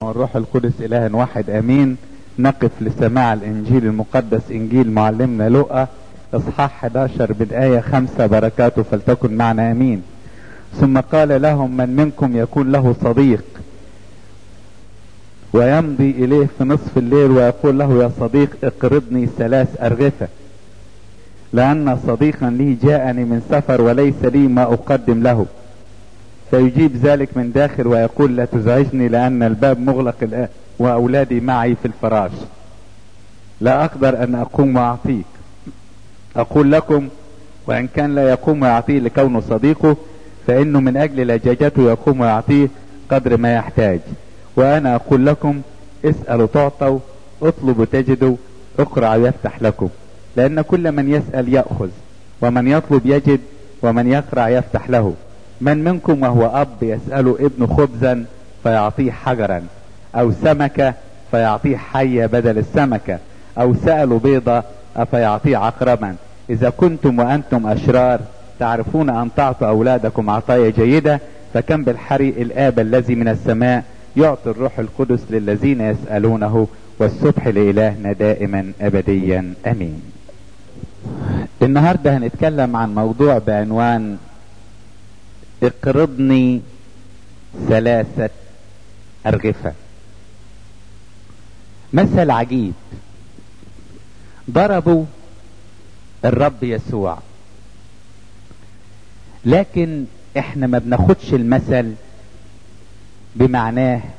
والروح القدس إله واحد أمين نقف لسماع الإنجيل المقدس إنجيل معلمنا لقى إصحاح 11 بالآية 5 بركاته فلتكن معنا أمين ثم قال لهم من منكم يكون له صديق ويمضي إليه في نصف الليل ويقول له يا صديق اقرضني ثلاث أرغفة لأن صديقا لي جاءني من سفر وليس لي ما أقدم له فيجيب ذلك من داخل ويقول لا تزعجني لأن الباب مغلق الآن وأولادي معي في الفراش لا أقدر أن أقوم وأعطيك أقول لكم وإن كان لا يقوم ويعطيه لكونه صديقه فإنه من أجل لجاجته يقوم ويعطيه قدر ما يحتاج وأنا أقول لكم اسألوا تعطوا اطلبوا تجدوا اقرعوا يفتح لكم لأن كل من يسأل يأخذ ومن يطلب يجد ومن يقرع يفتح له من منكم وهو أب يسأل ابن خبزا فيعطيه حجرا أو سمكة فيعطيه حية بدل السمكة أو سألوا بيضة أفيعطيه عقربا إذا كنتم وأنتم أشرار تعرفون أن تعطوا أولادكم عطايا جيدة فكم بالحري الآب الذي من السماء يعطي الروح القدس للذين يسألونه والسبح لإلهنا دائما أبديا أمين النهاردة هنتكلم عن موضوع بعنوان اقرضني ثلاثة أرغفة مثل عجيب ضربوا الرب يسوع لكن احنا ما بناخدش المثل بمعناه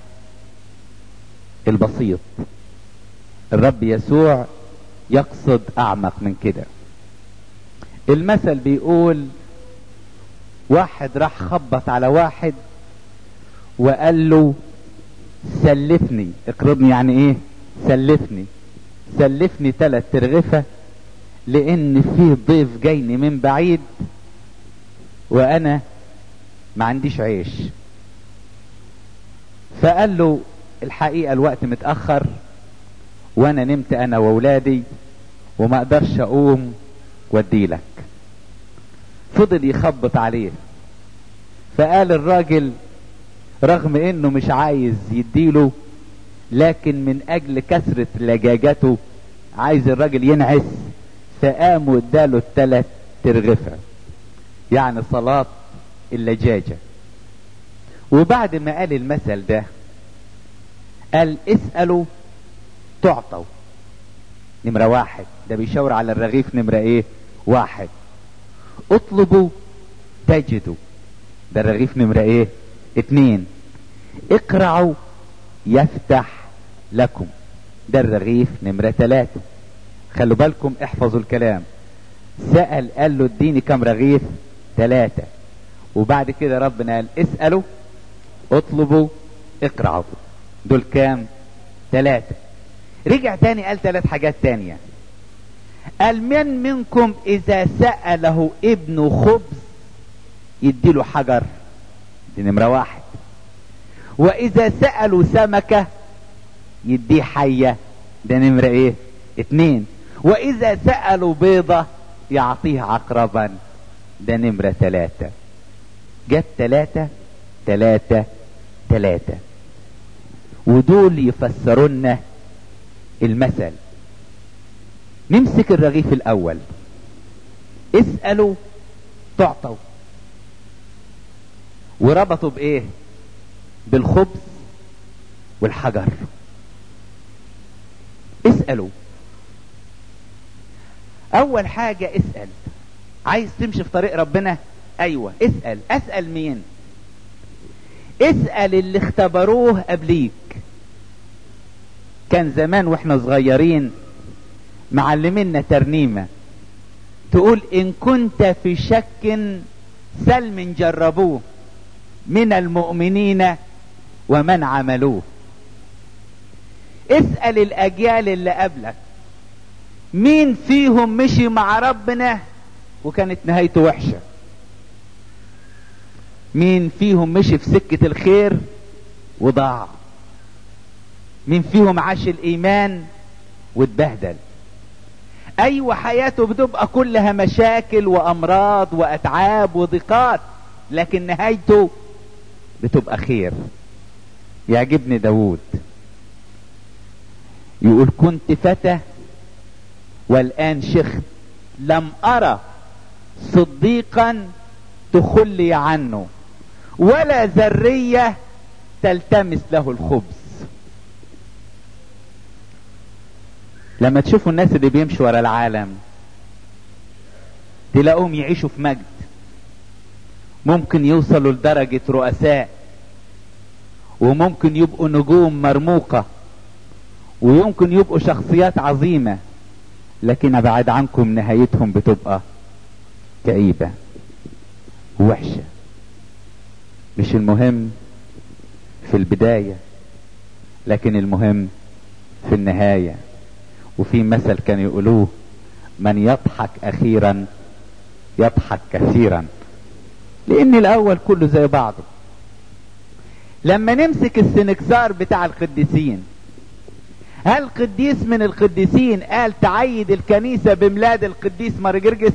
البسيط الرب يسوع يقصد اعمق من كده المثل بيقول واحد راح خبط على واحد وقال له سلفني اقرضني يعني ايه سلفني سلفني تلات ترغفة لان في ضيف جايني من بعيد وانا ما عنديش عيش فقال له الحقيقة الوقت متأخر وانا نمت انا واولادي وما اقدرش اقوم واديلك فضل يخبط عليه فقال الراجل رغم انه مش عايز يديله لكن من اجل كثرة لجاجته عايز الراجل ينعس فقام واداله التلات ترغفة يعني صلاة اللجاجة وبعد ما قال المثل ده قال اسألوا تعطوا نمرة واحد ده بيشاور على الرغيف نمرة ايه واحد اطلبوا تجدوا ده الرغيف نمرة ايه اتنين اقرعوا يفتح لكم ده الرغيف نمرة تلاتة خلوا بالكم احفظوا الكلام سأل قال له اديني كم رغيف تلاتة وبعد كده ربنا قال اسألوا اطلبوا اقرعوا دول كام تلاتة رجع تاني قال تلات حاجات تانية قال من منكم اذا سأله ابن خبز يديله حجر دي نمرة واحد واذا سألوا سمكة يديه حية ده نمرة ايه اتنين واذا سألوا بيضة يعطيه عقربا ده نمرة تلاتة جت تلاتة تلاتة تلاتة ودول يفسرون المثل نمسك الرغيف الاول اسألوا تعطوا وربطوا بايه بالخبز والحجر اسألوا اول حاجة اسأل عايز تمشي في طريق ربنا ايوه اسأل اسأل مين اسأل اللي اختبروه قبليك كان زمان واحنا صغيرين معلمينا ترنيمة تقول ان كنت في شك سل من جربوه من المؤمنين ومن عملوه اسأل الاجيال اللي قبلك مين فيهم مشي مع ربنا وكانت نهايته وحشة مين فيهم مشي في سكة الخير وضاع مين فيهم عاش الايمان واتبهدل ايوه حياته بتبقى كلها مشاكل وامراض واتعاب وضيقات لكن نهايته بتبقى خير يعجبني داود يقول كنت فتى والآن شخت لم أرى صديقا تخلي عنه ولا ذرية تلتمس له الخبز لما تشوفوا الناس اللي بيمشوا ورا العالم تلاقوهم يعيشوا في مجد ممكن يوصلوا لدرجة رؤساء وممكن يبقوا نجوم مرموقة ويمكن يبقوا شخصيات عظيمة لكن ابعد عنكم نهايتهم بتبقى كئيبة ووحشة مش المهم في البداية لكن المهم في النهاية وفي مثل كانوا يقولوه من يضحك اخيرا يضحك كثيرا لان الاول كله زي بعضه لما نمسك السنكسار بتاع القديسين هل قديس من القديسين قال تعيد الكنيسة بميلاد القديس مارجرجس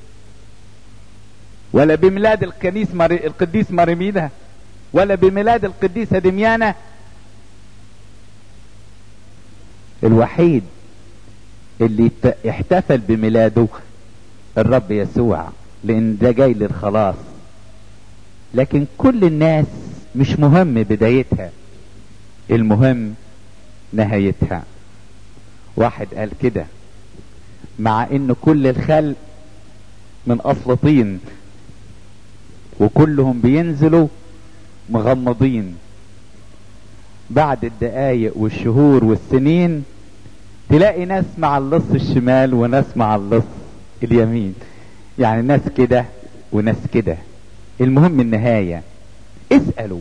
ولا بميلاد الكنيس مار... القديس مارميدا ولا بميلاد القديسة دميانة الوحيد اللي احتفل بميلاده الرب يسوع لان ده جاي للخلاص لكن كل الناس مش مهم بدايتها المهم نهايتها واحد قال كده مع ان كل الخلق من اصل طين وكلهم بينزلوا مغمضين بعد الدقايق والشهور والسنين تلاقي ناس مع اللص الشمال وناس مع اللص اليمين يعني ناس كده وناس كده المهم النهاية اسألوا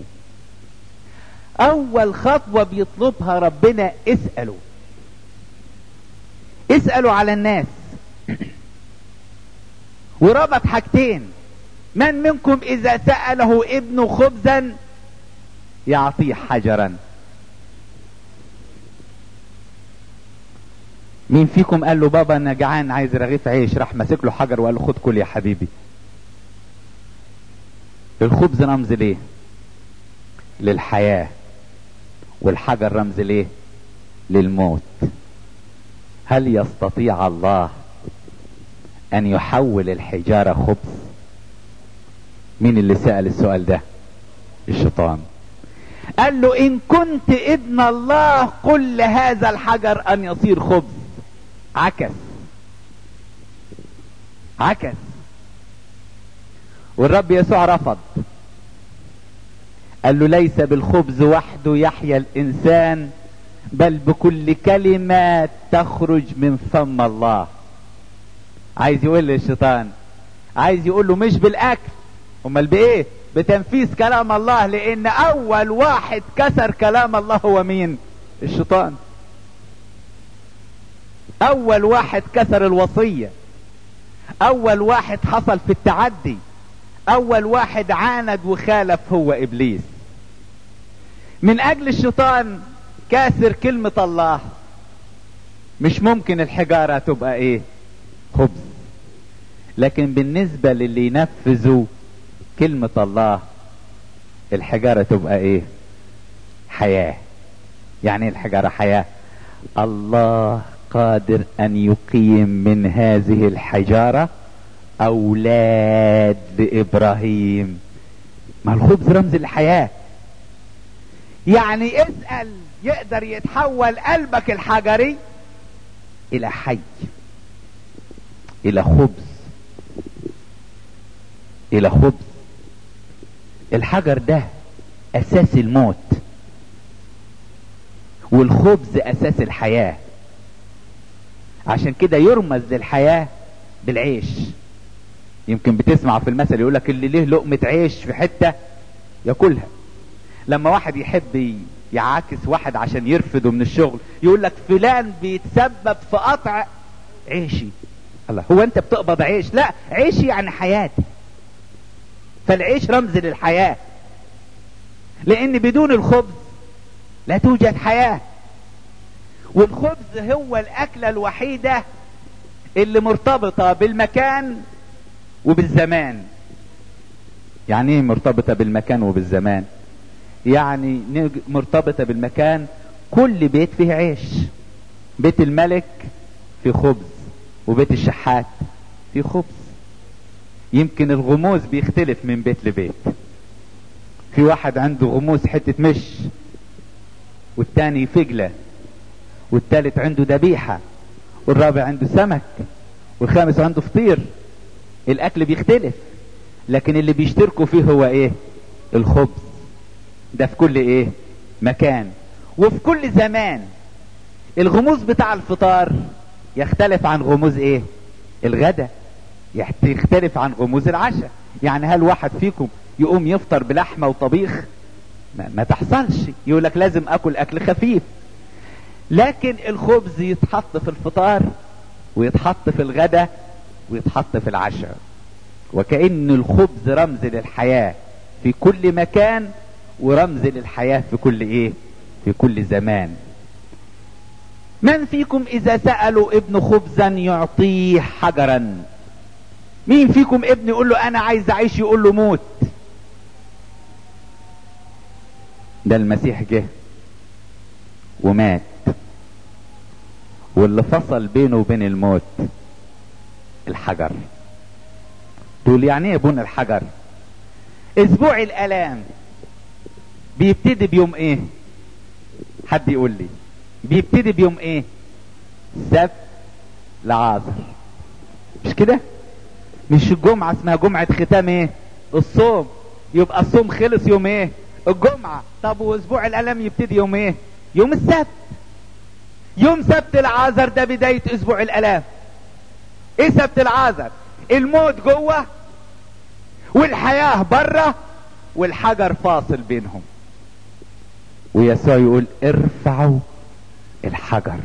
اول خطوة بيطلبها ربنا اسألوا اسألوا على الناس وربط حاجتين من منكم اذا سأله ابنه خبزا يعطيه حجرا مين فيكم قال له بابا انا جعان عايز رغيف عيش راح ماسك له حجر وقال له خد كل يا حبيبي الخبز رمز ليه للحياة والحجر رمز ليه للموت هل يستطيع الله ان يحول الحجارة خبز مين اللي سأل السؤال ده الشيطان قال له ان كنت ابن الله قل لهذا الحجر ان يصير خبز عكس عكس والرب يسوع رفض قال له ليس بالخبز وحده يحيا الانسان بل بكل كلمة تخرج من فم الله عايز يقول للشيطان عايز يقول له مش بالاكل امال بايه بتنفيذ كلام الله لان اول واحد كسر كلام الله هو مين الشيطان اول واحد كسر الوصية اول واحد حصل في التعدي اول واحد عاند وخالف هو ابليس من اجل الشيطان كاسر كلمة الله مش ممكن الحجارة تبقى ايه خبز لكن بالنسبة للي ينفذوا كلمة الله الحجارة تبقى ايه حياة يعني الحجارة حياة الله قادر ان يقيم من هذه الحجارة اولاد لابراهيم ما الخبز رمز الحياة يعني اسأل يقدر يتحول قلبك الحجري الى حي الى خبز الى خبز الحجر ده اساس الموت والخبز اساس الحياة عشان كده يرمز للحياة بالعيش يمكن بتسمع في المثل يقولك اللي ليه لقمة عيش في حتة ياكلها لما واحد يحب يعاكس واحد عشان يرفضه من الشغل يقول لك فلان بيتسبب في قطع عيشي الله هو انت بتقبض عيش لا عيشي يعني حياتي فالعيش رمز للحياة لان بدون الخبز لا توجد حياة والخبز هو الاكلة الوحيدة اللي مرتبطة بالمكان وبالزمان يعني ايه مرتبطة بالمكان وبالزمان يعني مرتبطة بالمكان كل بيت فيه عيش بيت الملك في خبز وبيت الشحات في خبز يمكن الغموس بيختلف من بيت لبيت في واحد عنده غموس حتة مش والتاني فجلة والتالت عنده ذبيحة والرابع عنده سمك والخامس عنده فطير الاكل بيختلف لكن اللي بيشتركوا فيه هو ايه الخبز ده في كل ايه مكان وفي كل زمان الغموس بتاع الفطار يختلف عن غموز ايه الغدا يختلف عن غموز العشاء يعني هل واحد فيكم يقوم يفطر بلحمة وطبيخ ما, ما تحصلش يقول لك لازم اكل اكل خفيف لكن الخبز يتحط في الفطار ويتحط في الغدا ويتحط في العشاء وكأن الخبز رمز للحياة في كل مكان ورمز للحياة في كل ايه في كل زمان من فيكم اذا سألوا ابن خبزا يعطيه حجرا مين فيكم ابن يقول له انا عايز اعيش يقول له موت ده المسيح جه ومات واللي فصل بينه وبين الموت الحجر تقول يعني ايه بون الحجر اسبوع الالام بيبتدي بيوم ايه حد يقول لي بيبتدي بيوم ايه سبت لعازر مش كده مش الجمعة اسمها جمعة ختام ايه الصوم يبقى الصوم خلص يوم ايه الجمعة طب واسبوع الالام يبتدي يوم ايه يوم السبت يوم سبت العازر ده بداية اسبوع الالام ايه سبت العازر الموت جوه والحياة بره والحجر فاصل بينهم ويسوع يقول ارفعوا الحجر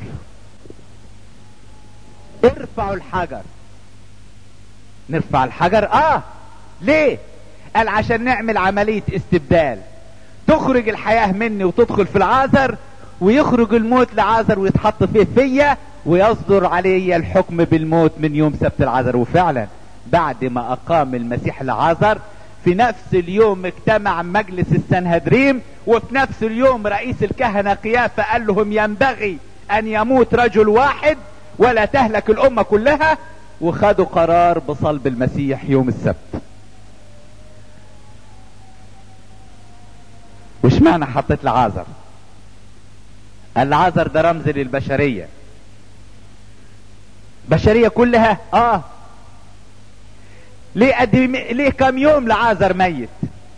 ارفعوا الحجر نرفع الحجر اه ليه قال عشان نعمل عملية استبدال تخرج الحياة مني وتدخل في العازر ويخرج الموت لعازر ويتحط فيه فيا ويصدر علي الحكم بالموت من يوم سبت العازر وفعلا بعد ما اقام المسيح لعازر في نفس اليوم اجتمع مجلس السنهدريم وفي نفس اليوم رئيس الكهنة قيافة قال لهم ينبغي ان يموت رجل واحد ولا تهلك الامة كلها وخدوا قرار بصلب المسيح يوم السبت وش معنى حطيت لعازر العازر ده رمز للبشرية بشرية كلها اه ليه قد ليه كم يوم لعازر ميت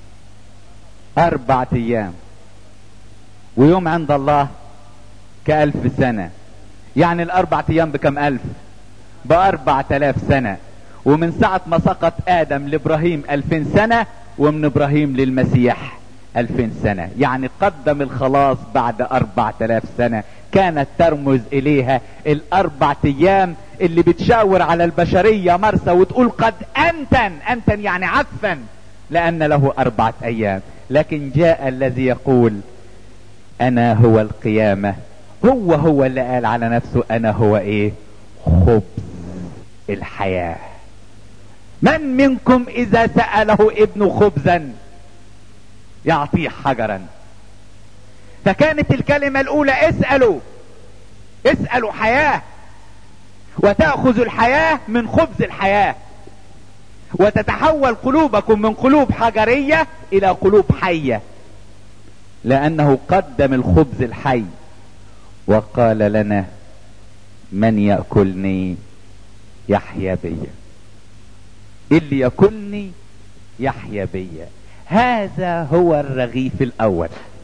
اربعة ايام ويوم عند الله كالف سنة يعني الاربعة ايام بكم الف باربعة الاف سنة ومن ساعة ما سقط ادم لابراهيم الفين سنة ومن ابراهيم للمسيح الفين سنة يعني قدم الخلاص بعد اربعة الاف سنة كانت ترمز اليها الاربع ايام اللي بتشاور على البشرية مرسى وتقول قد انتن انتن يعني عفن لان له اربعة ايام لكن جاء الذي يقول انا هو القيامة هو هو اللي قال على نفسه انا هو ايه خبز الحياة من منكم اذا سأله ابن خبزا يعطيه حجرا فكانت الكلمة الاولى اسألوا اسألوا حياة وتأخذ الحياة من خبز الحياة وتتحول قلوبكم من قلوب حجرية الى قلوب حية لانه قدم الخبز الحي وقال لنا من يأكلني يحيا بي اللي يأكلني يحيا بي هذا هو الرغيف الاول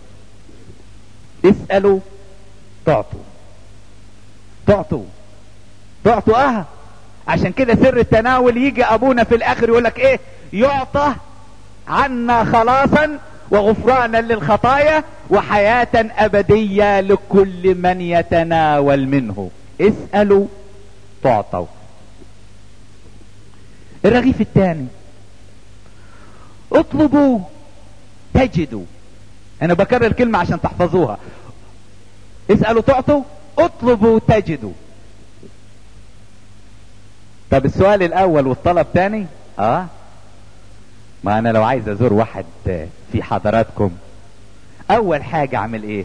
اسألوا تعطوا تعطوا تعطوا اه عشان كده سر التناول يجي ابونا في الاخر يقول لك ايه يعطى عنا خلاصا وغفرانا للخطايا وحياة ابدية لكل من يتناول منه اسألوا تعطوا الرغيف الثاني اطلبوا تجدوا انا بكرر الكلمة عشان تحفظوها اسألوا تعطوا اطلبوا تجدوا طب السؤال الاول والطلب تاني اه ما انا لو عايز ازور واحد في حضراتكم اول حاجة اعمل ايه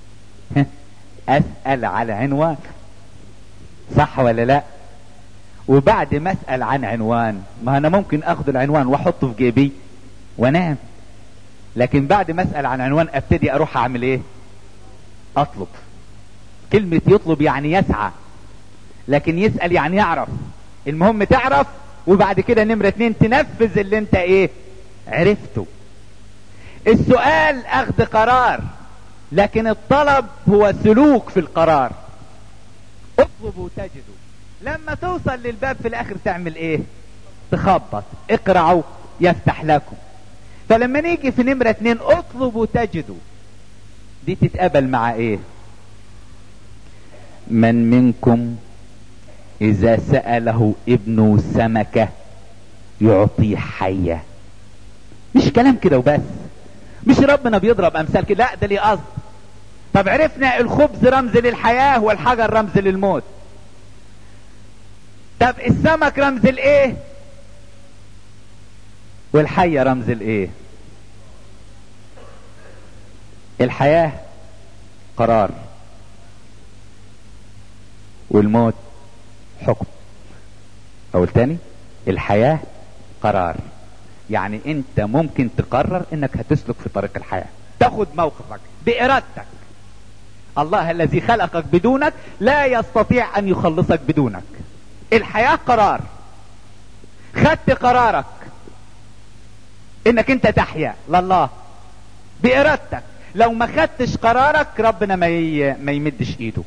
اسأل على عنوان صح ولا لا وبعد ما اسأل عن عنوان ما انا ممكن اخذ العنوان واحطه في جيبي وانام لكن بعد ما اسأل عن عنوان ابتدي اروح اعمل ايه اطلب كلمة يطلب يعني يسعى لكن يسأل يعني يعرف المهم تعرف وبعد كده نمرة اتنين تنفذ اللي انت ايه عرفته السؤال اخذ قرار لكن الطلب هو سلوك في القرار اطلبوا تجدوا لما توصل للباب في الاخر تعمل ايه تخبط اقرعوا يفتح لكم فلما نيجي في نمرة اتنين اطلبوا تجدوا دي تتقابل مع ايه من منكم اذا سأله ابنه سمكة يعطيه حية مش كلام كده وبس مش ربنا بيضرب امثال كده لا ده ليه قصد طب عرفنا الخبز رمز للحياة والحجر رمز للموت طب السمك رمز الايه والحية رمز الايه الحياة قرار والموت حكم اقول تاني الحياة قرار يعني انت ممكن تقرر انك هتسلك في طريق الحياة تاخد موقفك بارادتك الله الذي خلقك بدونك لا يستطيع ان يخلصك بدونك الحياة قرار خدت قرارك انك انت تحيا لله بارادتك لو ما خدتش قرارك ربنا ما ي... ما يمدش ايده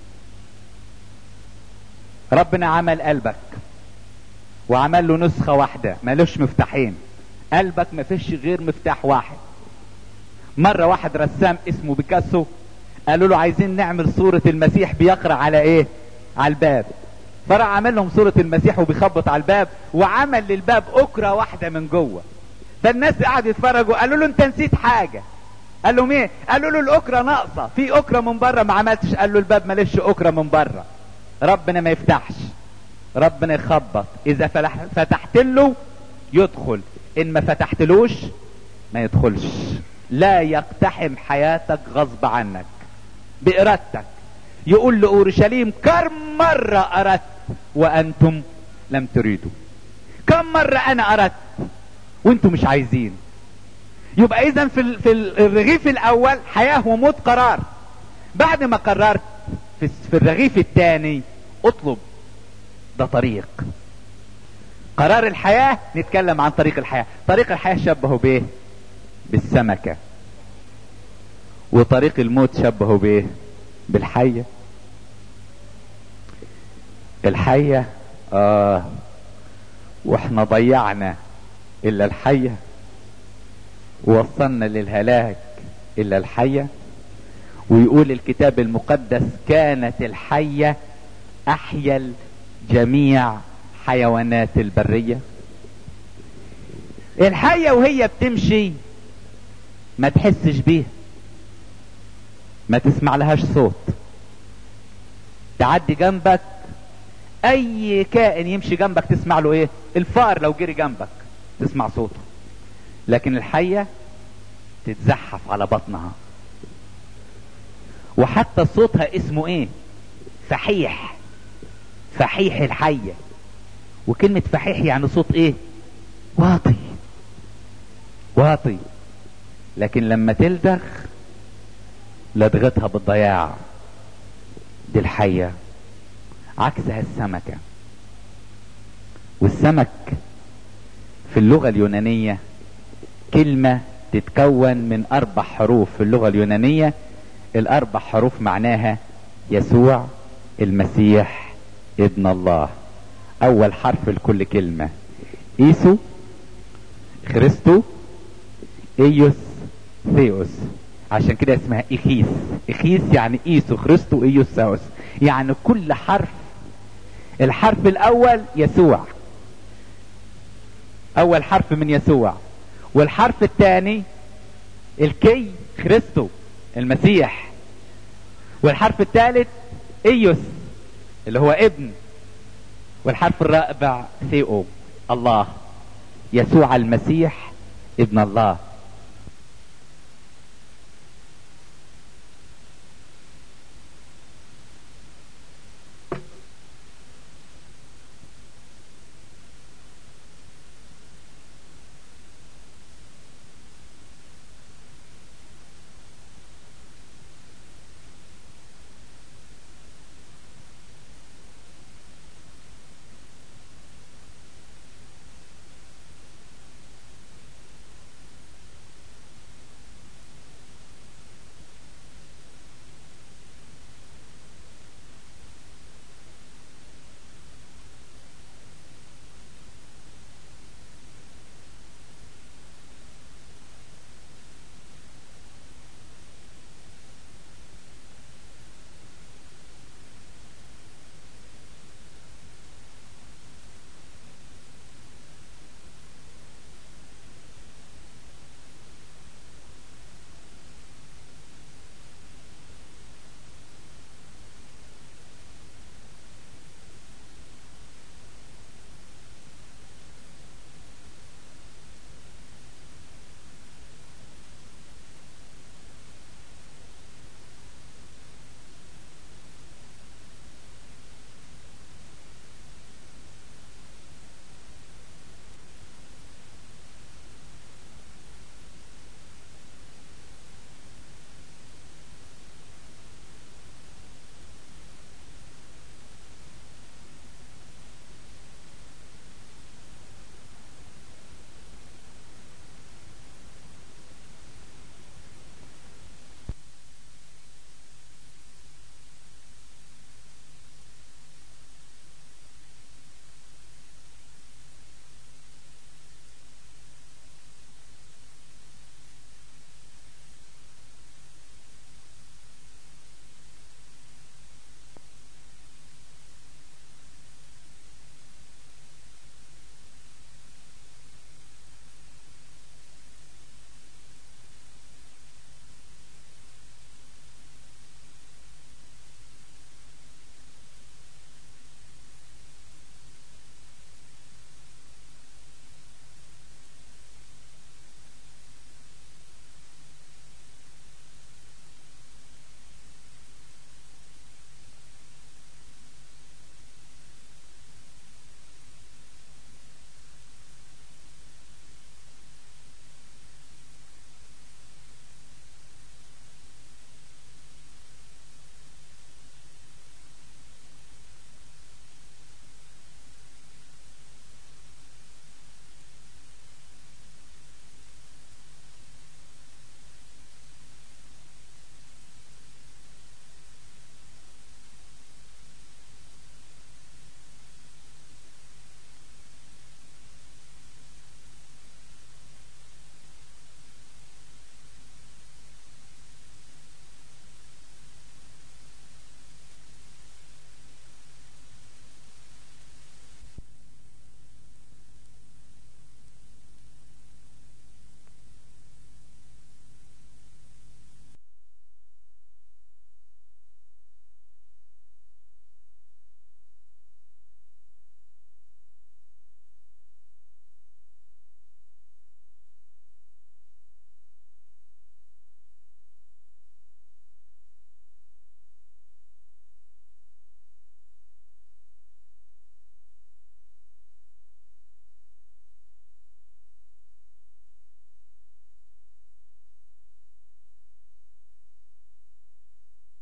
ربنا عمل قلبك وعمل له نسخة واحدة مالوش مفتاحين قلبك ما فيش غير مفتاح واحد مرة واحد رسام اسمه بيكاسو قالوا له عايزين نعمل صورة المسيح بيقرأ على ايه على الباب فراح عمل لهم صورة المسيح وبيخبط على الباب وعمل للباب أكرة واحدة من جوه فالناس قعدوا يتفرجوا قالوا له انت نسيت حاجة قال لهم ايه قالوا له الأكرة ناقصة في أكرة من بره ما عملتش قال له الباب مالش أكرة من بره ربنا ما يفتحش ربنا يخبط اذا فتحت له يدخل ان ما فتحتلوش ما يدخلش لا يقتحم حياتك غصب عنك بارادتك يقول لاورشليم كم مرة اردت وانتم لم تريدوا كم مرة انا اردت وانتم مش عايزين يبقى اذا في, في الرغيف الاول حياة وموت قرار بعد ما قررت في, في الرغيف الثاني اطلب ده طريق قرار الحياة نتكلم عن طريق الحياة طريق الحياة شبهه بايه بالسمكة وطريق الموت شبهه بايه بالحية الحية اه واحنا ضيعنا الا الحية ووصلنا للهلاك الا الحية ويقول الكتاب المقدس كانت الحية احيا جميع حيوانات البرية الحية وهي بتمشي ما تحسش بيها ما تسمع لهاش صوت تعدي جنبك اي كائن يمشي جنبك تسمع له ايه الفار لو جري جنبك تسمع صوته لكن الحية تتزحف على بطنها وحتى صوتها اسمه ايه فحيح فحيح الحية وكلمة فحيح يعني صوت ايه واطي واطي لكن لما تلدغ لدغتها بالضياع دي الحية عكسها السمكة والسمك في اللغة اليونانية كلمة تتكون من اربع حروف في اللغة اليونانية الاربع حروف معناها يسوع المسيح ابن الله اول حرف لكل كلمة ايسو خريستو ايوس ثيوس عشان كده اسمها اخيس اخيس يعني ايسو خريستو ايوس ثيوس يعني كل حرف الحرف الاول يسوع اول حرف من يسوع والحرف الثاني الكي خريستو المسيح والحرف الثالث ايوس اللي هو ابن والحرف الرابع ثيو الله يسوع المسيح ابن الله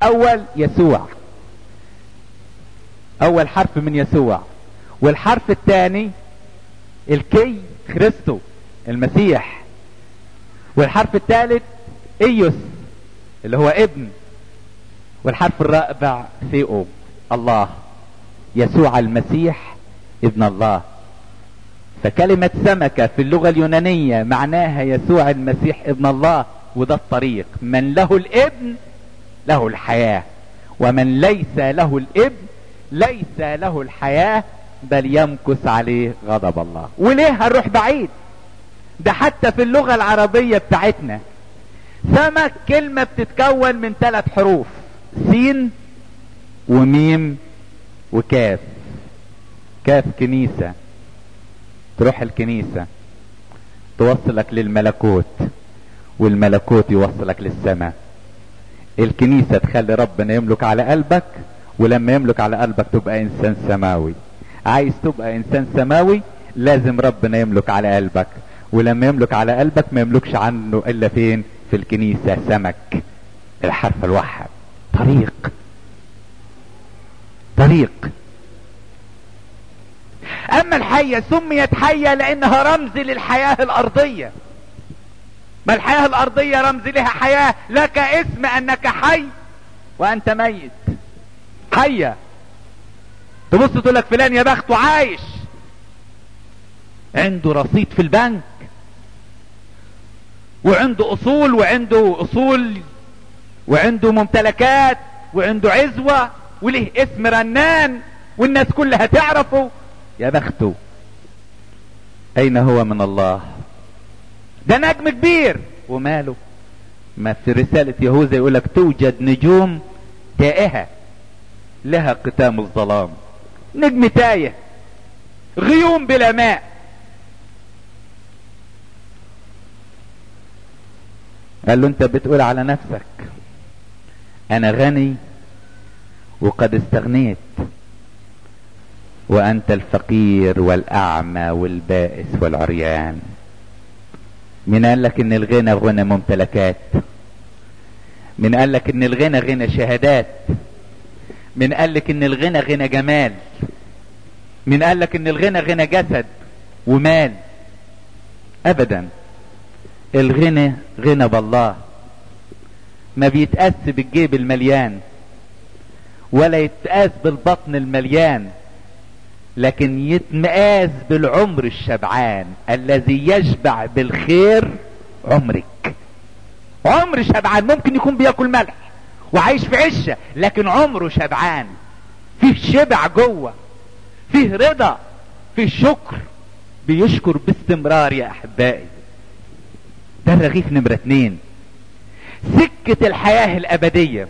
اول يسوع اول حرف من يسوع والحرف الثاني الكي خريستو المسيح والحرف الثالث ايوس اللي هو ابن والحرف الرابع ثيو الله يسوع المسيح ابن الله فكلمة سمكة في اللغة اليونانية معناها يسوع المسيح ابن الله وده الطريق من له الابن له الحياة ومن ليس له الابن ليس له الحياة بل يمكث عليه غضب الله وليه هنروح بعيد ده حتى في اللغة العربية بتاعتنا سمك كلمة بتتكون من ثلاث حروف سين وميم وكاف كاف كنيسة تروح الكنيسة توصلك للملكوت والملكوت يوصلك للسماء الكنيسة تخلي ربنا يملك على قلبك ولما يملك على قلبك تبقى انسان سماوي عايز تبقى انسان سماوي لازم ربنا يملك على قلبك ولما يملك على قلبك ما يملكش عنه الا فين في الكنيسة سمك الحرف الوحد طريق طريق اما الحية سميت حية لانها رمز للحياة الارضية ما الحياة الارضية رمز لها حياة لك اسم انك حي وانت ميت حية تبص تقول لك فلان يا بخته عايش عنده رصيد في البنك وعنده اصول وعنده اصول وعنده ممتلكات وعنده عزوة وله اسم رنان والناس كلها تعرفه يا بخته اين هو من الله ده نجم كبير وماله ما في رسالة يهوذا يقول لك توجد نجوم تائهة لها قتام الظلام نجم تايه غيوم بلا ماء قال له انت بتقول على نفسك انا غني وقد استغنيت وانت الفقير والاعمى والبائس والعريان من قال لك ان الغنى غنى ممتلكات من قال لك ان الغنى غنى شهادات من قال لك ان الغنى غنى جمال من قال لك ان الغنى غنى جسد ومال ابدا الغنى غنى بالله ما بيتقاس بالجيب المليان ولا يتقاس بالبطن المليان لكن يتمقاس بالعمر الشبعان الذي يشبع بالخير عمرك عمر شبعان ممكن يكون بياكل ملح وعايش في عشة لكن عمره شبعان فيه شبع جوه فيه رضا فيه شكر بيشكر باستمرار يا احبائي ده الرغيف نمرة اتنين سكة الحياة الابدية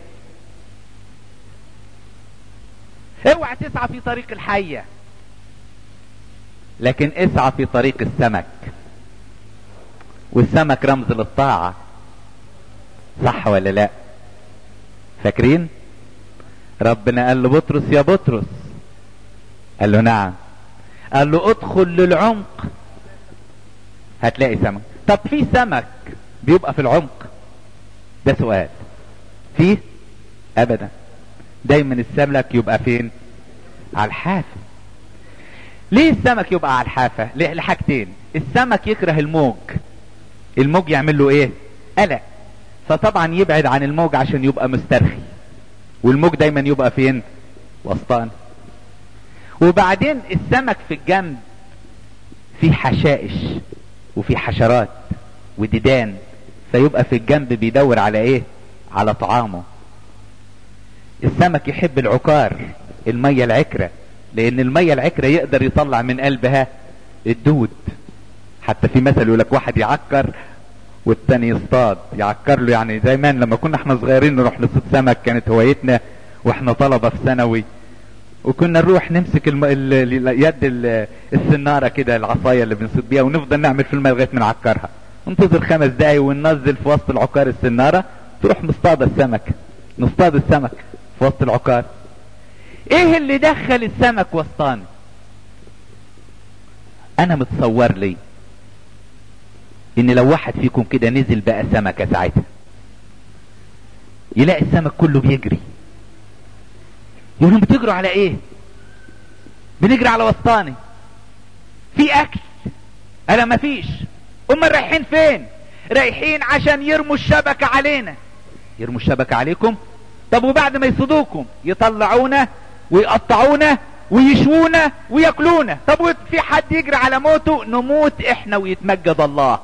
اوعى تسعى في طريق الحية لكن اسعى في طريق السمك والسمك رمز للطاعة صح ولا لا فاكرين ربنا قال له بطرس يا بطرس قال له نعم قال له ادخل للعمق هتلاقي سمك طب في سمك بيبقى في العمق ده سؤال فيه ابدا دايما السمك يبقى فين على الحافة ليه السمك يبقى على الحافة ليه لحاجتين السمك يكره الموج الموج يعمل له ايه قلق فطبعا يبعد عن الموج عشان يبقى مسترخي والموج دايما يبقى فين وسطان وبعدين السمك في الجنب في حشائش وفي حشرات وديدان فيبقى في الجنب بيدور على ايه على طعامه السمك يحب العكار المية العكرة لان المية العكرة يقدر يطلع من قلبها الدود حتى في مثل يقول لك واحد يعكر والتاني يصطاد يعكر له يعني زمان لما كنا احنا صغيرين نروح نصيد سمك كانت هوايتنا واحنا طلبة في ثانوي وكنا نروح نمسك الم... ال... ال... يد ال... السنارة كده العصاية اللي بنصيد بيها ونفضل نعمل في الماء لغاية ما نعكرها ننتظر خمس دقايق وننزل في وسط العكار السنارة تروح مصطاد السمك نصطاد السمك في وسط العكار ايه اللي دخل السمك وسطاني انا متصور لي ان لو واحد فيكم كده نزل بقى سمكة ساعتها يلاقي السمك كله بيجري يقول لهم بتجروا على ايه بنجري على وسطاني في اكل انا مفيش امال رايحين فين رايحين عشان يرموا الشبكة علينا يرموا الشبكة عليكم طب وبعد ما يصيدوكم يطلعونا ويقطعونا ويشونا وياكلونا طب في حد يجري على موته نموت احنا ويتمجد الله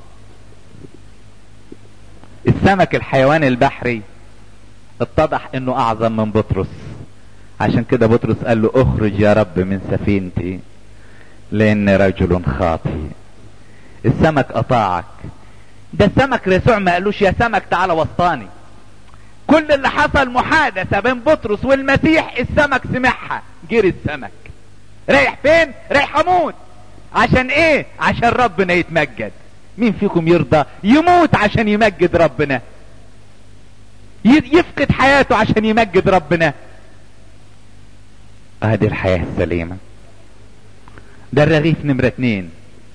السمك الحيوان البحري اتضح انه اعظم من بطرس عشان كده بطرس قال له اخرج يا رب من سفينتي لان رجل خاطئ السمك اطاعك ده السمك يسوع ما قالوش يا سمك تعالى وسطاني كل اللي حصل محادثة بين بطرس والمسيح السمك سمعها جري السمك رايح فين رايح اموت عشان ايه عشان ربنا يتمجد مين فيكم يرضى يموت عشان يمجد ربنا يفقد حياته عشان يمجد ربنا ادي الحياة السليمة ده الرغيف نمرة اتنين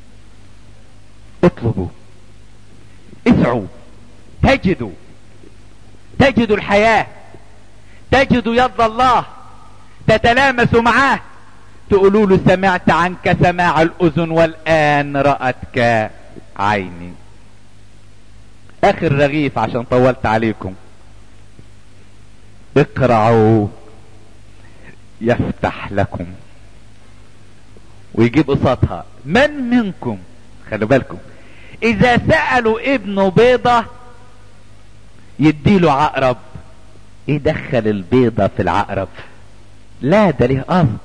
اطلبوا اسعوا تجدوا تجدوا الحياة تجدوا يد الله تتلامسوا معاه تقولوا له سمعت عنك سماع الاذن والان رأتك عيني اخر رغيف عشان طولت عليكم اقرعوا يفتح لكم ويجيب قصادها من منكم خلوا بالكم اذا سألوا ابنه بيضة يديله عقرب يدخل البيضة في العقرب لا ده ليه قصد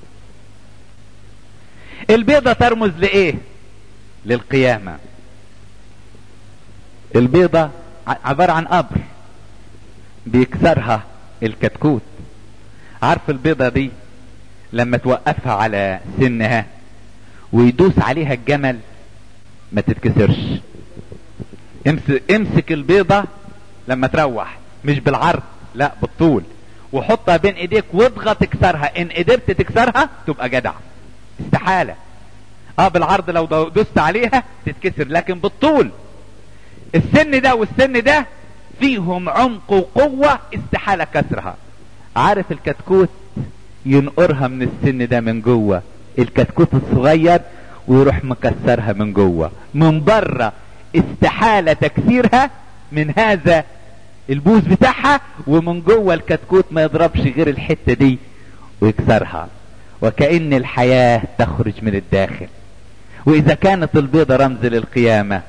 البيضة ترمز لايه للقيامة البيضة عبارة عن قبر بيكسرها الكتكوت عارف البيضة دي لما توقفها على سنها ويدوس عليها الجمل ما تتكسرش امسك, امسك البيضة لما تروح مش بالعرض لا بالطول وحطها بين ايديك واضغط تكسرها ان قدرت تكسرها تبقى جدع استحالة اه بالعرض لو دوست عليها تتكسر لكن بالطول السن ده والسن ده فيهم عمق وقوة استحالة كسرها عارف الكتكوت ينقرها من السن ده من جوه الكتكوت الصغير ويروح مكسرها من جوه من بره استحالة تكسيرها من هذا البوز بتاعها ومن جوه الكتكوت ما يضربش غير الحتة دي ويكسرها وكأن الحياة تخرج من الداخل واذا كانت البيضة رمز للقيامة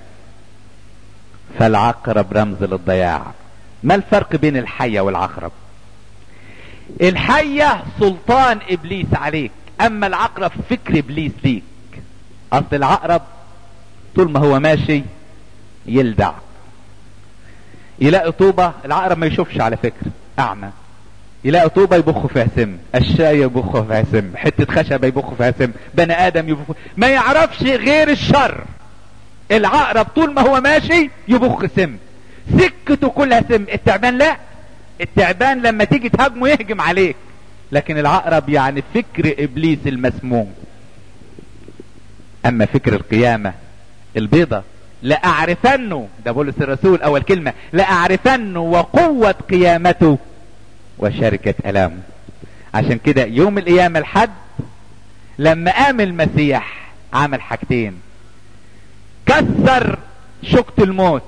فالعقرب رمز للضياع ما الفرق بين الحية والعقرب الحية سلطان ابليس عليك اما العقرب فكر ابليس ليك اصل العقرب طول ما هو ماشي يلدع يلاقي طوبة العقرب ما يشوفش على فكرة اعمى يلاقي طوبة يبخ فيها سم الشاي يبخ فيها سم حتة خشبة يبخ فيها سم بني ادم يبخ ما يعرفش غير الشر العقرب طول ما هو ماشي يبخ سم سكته كلها سم التعبان لا التعبان لما تيجي تهاجمه يهجم عليك لكن العقرب يعني فكر ابليس المسموم اما فكر القيامة البيضة لأعرفنه ده بولس الرسول اول كلمة لأعرفنه وقوة قيامته وشركة الامه عشان كده يوم القيامة الحد لما قام المسيح عمل حاجتين كسر شوكة الموت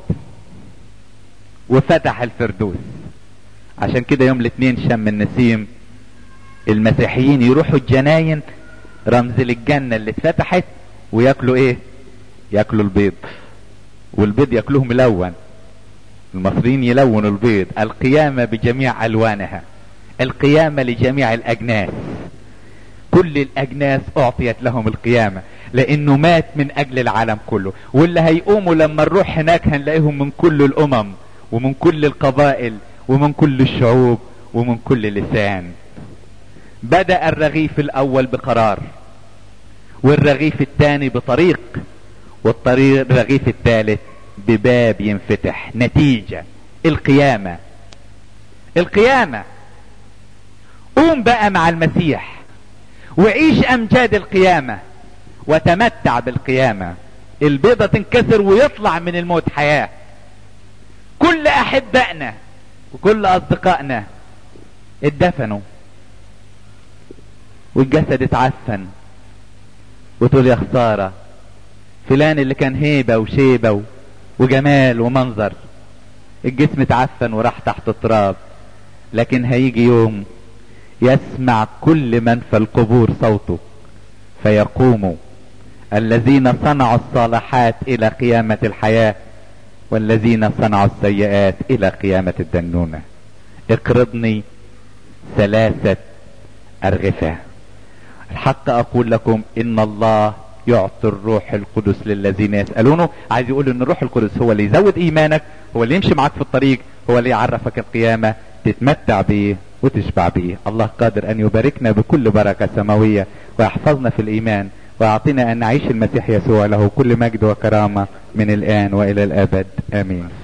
وفتح الفردوس عشان كده يوم الاثنين شم النسيم المسيحيين يروحوا الجناين رمز للجنة اللي اتفتحت وياكلوا ايه ياكلوا البيض والبيض ياكلوه ملون المصريين يلونوا البيض القيامة بجميع الوانها القيامة لجميع الاجناس كل الاجناس اعطيت لهم القيامة لانه مات من اجل العالم كله واللي هيقوموا لما نروح هناك هنلاقيهم من كل الامم ومن كل القبائل ومن كل الشعوب ومن كل لسان بدأ الرغيف الاول بقرار والرغيف الثاني بطريق والطريق الرغيف الثالث بباب ينفتح نتيجة القيامة القيامة قوم بقى مع المسيح وعيش امجاد القيامة وتمتع بالقيامة البيضة تنكسر ويطلع من الموت حياة كل احبائنا وكل اصدقائنا اتدفنوا والجسد اتعفن وتقول يا خسارة فلان اللي كان هيبة وشيبة وجمال ومنظر الجسم اتعفن وراح تحت التراب لكن هيجي يوم يسمع كل من في القبور صوته فيقوموا الذين صنعوا الصالحات الى قيامة الحياة والذين صنعوا السيئات الى قيامة الدنونة اقرضني ثلاثة ارغفة الحق اقول لكم ان الله يعطي الروح القدس للذين يسألونه عايز يقول ان الروح القدس هو اللي يزود ايمانك هو اللي يمشي معاك في الطريق هو اللي يعرفك القيامة تتمتع بيه وتشبع بيه الله قادر ان يباركنا بكل بركة سماوية ويحفظنا في الايمان ويعطينا ان نعيش المسيح يسوع له كل مجد وكرامة من الان والى الابد امين